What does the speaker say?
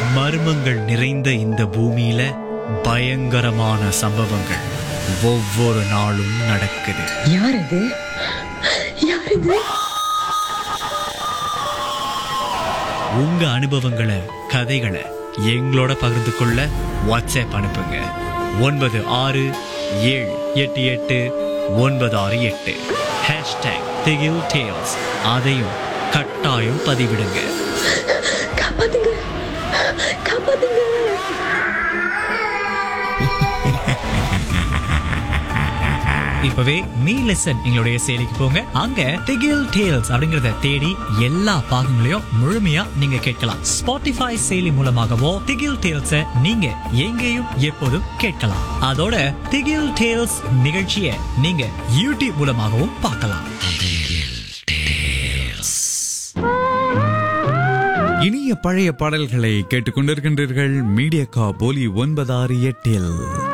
மர்மங்கள் நிறைந்த இந்த பூமியில பயங்கரமான சம்பவங்கள் ஒவ்வொரு நாளும் நடக்குது யார் அது யார் இது உங்க அனுபவங்களை கதைகளை எங்களோட பகிர்ந்து கொள்ள வாட்ஸ்அப் அனுப்புங்க ஒன்பது ஆறு ஏழு எட்டு எட்டு ஒன்பது ஆறு எட்டு ஹேஷ்டேக் திகில் டேல்ஸ் அதையும் கட்டாயம் பதிவிடுங்க காப்பாத்துங்க காப்பாத்துங்க இப்பவே மீ லெசன் எங்களுடைய செயலிக்கு போங்க அங்க திகில் டேல்ஸ் அப்படிங்கறத தேடி எல்லா பாகங்களையும் முழுமையா நீங்க கேட்கலாம் ஸ்பாட்டிஃபை செயலி மூலமாகவோ திகில் டேல்ஸ நீங்க எங்கேயும் எப்போதும் கேட்கலாம் அதோட திகில் டேல்ஸ் நிகழ்ச்சியை நீங்க யூடியூப் மூலமாகவும் பார்க்கலாம் இனிய பழைய பாடல்களை கேட்டுக்கொண்டிருக்கின்றீர்கள் மீடியா கா போலி ஒன்பதாறு எட்டில்